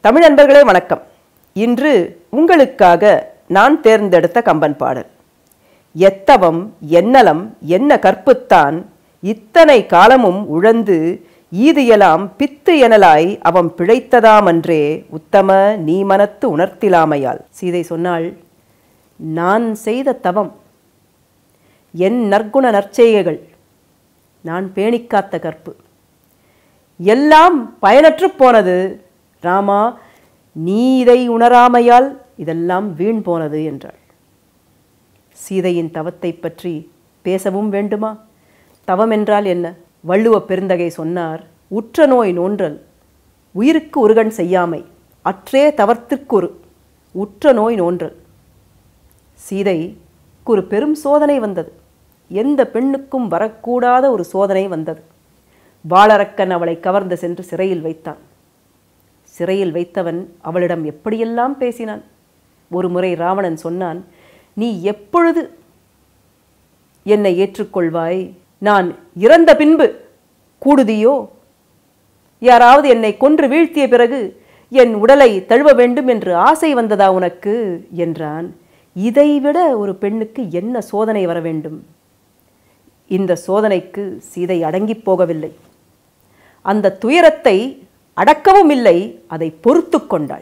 தமிழ் நண்பர்களே வணக்கம் இன்று உங்களுக்காக நான் தேர்ந்தெடுத்த கம்பன் பாடல் எத்தவம் என்னலம் என்ன கற்புத்தான் இத்தனை காலமும் உழந்து ஈதியலாம் பித்து எனலாய் அவன் பிழைத்ததாமன்றே உத்தம நீ மனத்து உணர்த்திலாமையால் சீதை சொன்னாள் நான் செய்த தவம் என் நற்குண நற்செய்கைகள் நான் பேணிக்காத்த கற்பு எல்லாம் பயனற்று போனது ராமா நீ இதை உணராமையால் இதெல்லாம் வீண் போனது என்றாள் சீதையின் தவத்தை பற்றி பேசவும் வேண்டுமா தவம் என்றால் என்ன வள்ளுவ பெருந்தகை சொன்னார் உற்ற நோய் நோன்றல் உயிருக்கு ஒருகண் செய்யாமை அற்றே தவத்திற்கொரு உற்ற நோய் நோன்றல் சீதைக்கு ஒரு பெரும் சோதனை வந்தது எந்த பெண்ணுக்கும் வரக்கூடாத ஒரு சோதனை வந்தது வாளரக்கன் அவளை கவர்ந்து சென்று சிறையில் வைத்தான் சிறையில் வைத்தவன் அவளிடம் எப்படியெல்லாம் பேசினான் ஒரு முறை ராவணன் சொன்னான் நீ எப்பொழுது என்னை ஏற்றுக்கொள்வாய் நான் இறந்த பின்பு கூடுதியோ யாராவது என்னை கொன்று வீழ்த்திய பிறகு என் உடலை தழுவ வேண்டும் என்று ஆசை வந்ததா உனக்கு என்றான் இதைவிட ஒரு பெண்ணுக்கு என்ன சோதனை வர வேண்டும் இந்த சோதனைக்கு சீதை அடங்கிப் போகவில்லை அந்த துயரத்தை அடக்கவும் இல்லை அதை பொறுத்து கொண்டாள்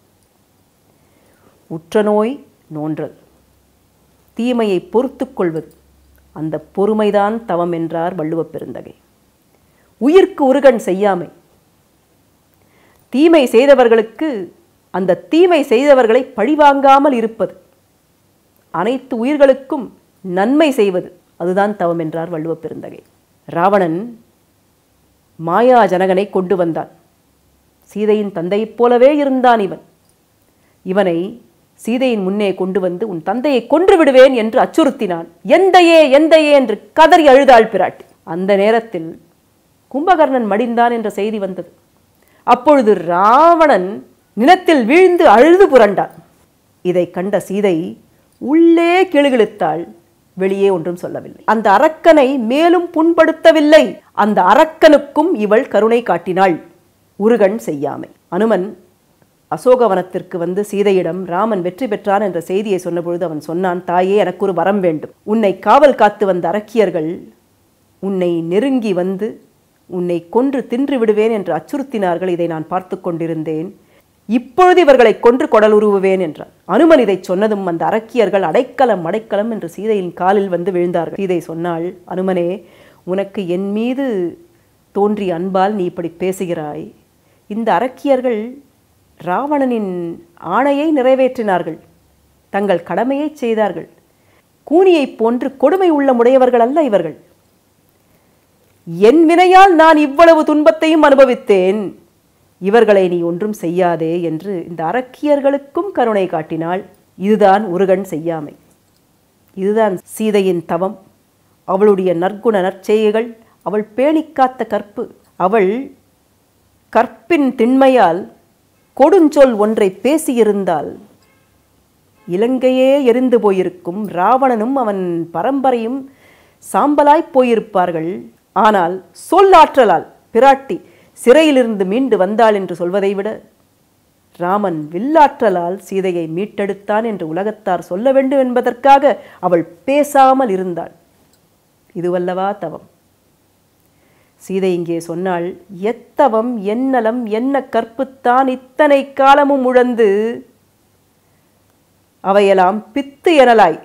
உற்றநோய் நோன்றல் தீமையை பொறுத்து கொள்வது அந்த பொறுமைதான் தவம் என்றார் வள்ளுவப் பெருந்தகை உயிர்க்கு உருகன் செய்யாமை தீமை செய்தவர்களுக்கு அந்த தீமை செய்தவர்களை பழிவாங்காமல் இருப்பது அனைத்து உயிர்களுக்கும் நன்மை செய்வது அதுதான் தவம் என்றார் வள்ளுவப் பெருந்தகை ராவணன் மாயா ஜனகனை கொண்டு வந்தான் சீதையின் தந்தையைப் போலவே இருந்தான் இவன் இவனை சீதையின் முன்னே கொண்டு வந்து உன் தந்தையை கொன்று விடுவேன் என்று அச்சுறுத்தினான் எந்தையே எந்தையே என்று கதறி அழுதாள் பிராட்டி அந்த நேரத்தில் கும்பகர்ணன் மடிந்தான் என்ற செய்தி வந்தது அப்பொழுது ராவணன் நிலத்தில் வீழ்ந்து அழுது புரண்டான் இதை கண்ட சீதை உள்ளே கிளுகிழுத்தாள் வெளியே ஒன்றும் சொல்லவில்லை அந்த அரக்கனை மேலும் புண்படுத்தவில்லை அந்த அரக்கனுக்கும் இவள் கருணை காட்டினாள் உருகன் செய்யாமை அனுமன் அசோகவனத்திற்கு வந்து சீதையிடம் ராமன் வெற்றி பெற்றான் என்ற செய்தியை சொன்னபொழுது அவன் சொன்னான் தாயே எனக்கு ஒரு வரம் வேண்டும் உன்னை காவல் காத்து வந்த அரக்கியர்கள் உன்னை நெருங்கி வந்து உன்னை கொன்று தின்று விடுவேன் என்று அச்சுறுத்தினார்கள் இதை நான் பார்த்து கொண்டிருந்தேன் இப்பொழுது இவர்களை கொன்று கொடலுருவுவேன் என்றார் அனுமன் இதை சொன்னதும் அந்த அரக்கியர்கள் அடைக்கலம் அடைக்கலம் என்று சீதையின் காலில் வந்து விழுந்தார்கள் சீதை சொன்னாள் அனுமனே உனக்கு என் மீது தோன்றிய அன்பால் நீ இப்படி பேசுகிறாய் இந்த அரக்கியர்கள் ராவணனின் ஆணையை நிறைவேற்றினார்கள் தங்கள் கடமையை செய்தார்கள் கூனியைப் போன்று கொடுமை உள்ள முடையவர்கள் அல்ல இவர்கள் என் வினையால் நான் இவ்வளவு துன்பத்தையும் அனுபவித்தேன் இவர்களை நீ ஒன்றும் செய்யாதே என்று இந்த அரக்கியர்களுக்கும் கருணை காட்டினாள் இதுதான் உருகன் செய்யாமை இதுதான் சீதையின் தவம் அவளுடைய நற்குண நற்செய்கைகள் அவள் பேணிக்காத்த கற்பு அவள் கற்பின் திண்மையால் கொடுஞ்சொல் ஒன்றை பேசியிருந்தால் இலங்கையே எரிந்து போயிருக்கும் ராவணனும் அவன் பரம்பரையும் சாம்பலாய் போயிருப்பார்கள் ஆனால் சொல்லாற்றலால் பிராட்டி சிறையிலிருந்து மீண்டு வந்தாள் என்று சொல்வதை விட ராமன் வில்லாற்றலால் சீதையை மீட்டெடுத்தான் என்று உலகத்தார் சொல்ல வேண்டும் என்பதற்காக அவள் பேசாமல் இருந்தாள் இதுவல்லவா தவம் சீதை இங்கே சொன்னாள் எத்தவம் என்னலம் என்ன கற்புத்தான் இத்தனை காலமும் உழந்து அவையெல்லாம் பித்து எனலாய்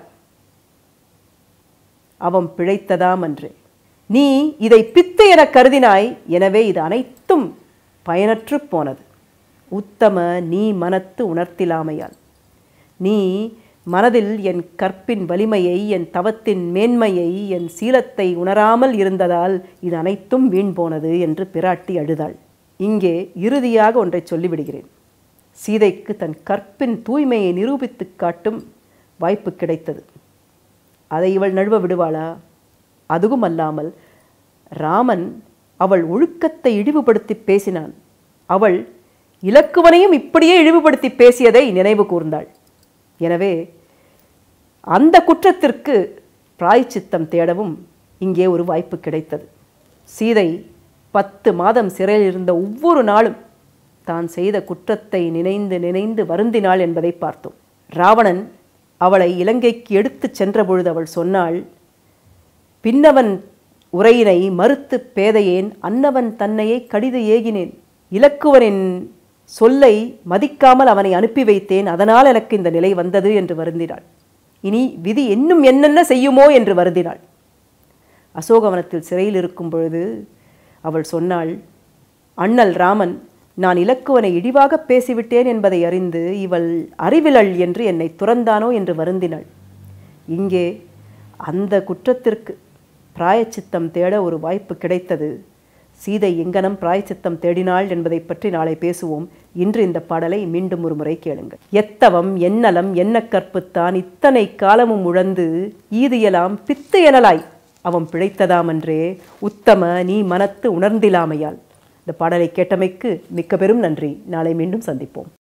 அவன் பிழைத்ததாம் அன்றே நீ இதை பித்து என கருதினாய் எனவே இது அனைத்தும் பயனற்று போனது உத்தம நீ மனத்து உணர்த்திலாமையால் நீ மனதில் என் கற்பின் வலிமையை என் தவத்தின் மேன்மையை என் சீலத்தை உணராமல் இருந்ததால் இது அனைத்தும் வீண் போனது என்று பிராட்டி அழுதாள் இங்கே இறுதியாக ஒன்றை சொல்லிவிடுகிறேன் சீதைக்கு தன் கற்பின் தூய்மையை நிரூபித்து காட்டும் வாய்ப்பு கிடைத்தது அதை இவள் நழுவ விடுவாளா அதுவும் அல்லாமல் ராமன் அவள் ஒழுக்கத்தை இழிவுபடுத்தி பேசினான் அவள் இலக்குவனையும் இப்படியே இழிவுபடுத்தி பேசியதை நினைவு கூர்ந்தாள் எனவே அந்த குற்றத்திற்கு பிராய்ச்சித்தம் தேடவும் இங்கே ஒரு வாய்ப்பு கிடைத்தது சீதை பத்து மாதம் சிறையில் இருந்த ஒவ்வொரு நாளும் தான் செய்த குற்றத்தை நினைந்து நினைந்து வருந்தினாள் என்பதை பார்த்தோம் ராவணன் அவளை இலங்கைக்கு எடுத்துச் சென்றபொழுது அவள் சொன்னாள் பின்னவன் உரையினை மறுத்து பேதையேன் அன்னவன் தன்னையே கடிது ஏகினேன் இலக்குவனின் சொல்லை மதிக்காமல் அவனை அனுப்பி வைத்தேன் அதனால் எனக்கு இந்த நிலை வந்தது என்று வருந்தினாள் இனி விதி இன்னும் என்னென்ன செய்யுமோ என்று வருந்தினாள் அசோகவனத்தில் சிறையில் இருக்கும் பொழுது அவள் சொன்னாள் அண்ணல் ராமன் நான் இலக்குவனை இழிவாக பேசிவிட்டேன் என்பதை அறிந்து இவள் அறிவிலள் என்று என்னை துறந்தானோ என்று வருந்தினாள் இங்கே அந்த குற்றத்திற்கு பிராயச்சித்தம் தேட ஒரு வாய்ப்பு கிடைத்தது சீதை எங்கனம் பிராயச்சித்தம் தேடினாள் என்பதை பற்றி நாளை பேசுவோம் இன்று இந்த பாடலை மீண்டும் ஒரு முறை கேளுங்கள் எத்தவம் என்னலம் என்ன கற்புத்தான் இத்தனை காலமும் உழந்து ஈதியலாம் பித்து எனலாய் அவன் பிழைத்ததாமன்றே உத்தம நீ மனத்து உணர்ந்திலாமையால் இந்த பாடலை கேட்டமைக்கு மிக்க பெரும் நன்றி நாளை மீண்டும் சந்திப்போம்